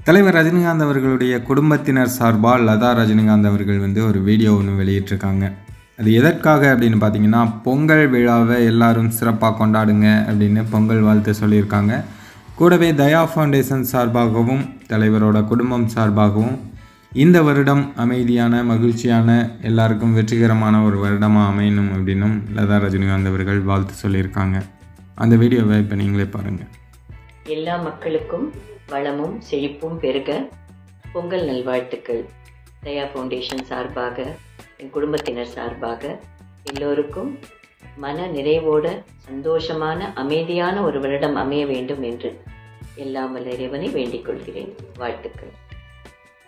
தலைவர் ரஜினிகாந்த் அவர்களுடைய குடும்பத்தினர் சார்பாக லதா ரஜினிகாந்த் அவர்கள் வந்து ஒரு வீடியோ ஒன்று வெளியிட்டிருக்காங்க அது எதற்காக அப்படின்னு பார்த்தீங்கன்னா பொங்கல் விழாவை எல்லாரும் சிறப்பாக கொண்டாடுங்க அப்படின்னு பொங்கல் வாழ்த்து சொல்லியிருக்காங்க கூடவே தயா ஃபவுண்டேஷன் சார்பாகவும் தலைவரோட குடும்பம் சார்பாகவும் இந்த வருடம் அமைதியான மகிழ்ச்சியான எல்லாருக்கும் வெற்றிகரமான ஒரு வருடமாக அமையணும் அப்படின்னும் லதா ரஜினிகாந்த் அவர்கள் வாழ்த்து சொல்லியிருக்காங்க அந்த வீடியோவை இப்போ நீங்களே பாருங்கள் எல்லா மக்களுக்கும் வளமும் செழிப்பும் பெருக பொங்கல் நல்வாழ்த்துக்கள் தயா ஃபவுண்டேஷன் சார்பாக என் குடும்பத்தினர் சார்பாக எல்லோருக்கும் மன நிறைவோட சந்தோஷமான அமைதியான ஒரு வருடம் அமைய வேண்டும் என்று எல்லாம் வல்ல இறைவனை வேண்டிக் கொள்கிறேன் வாழ்த்துக்கள்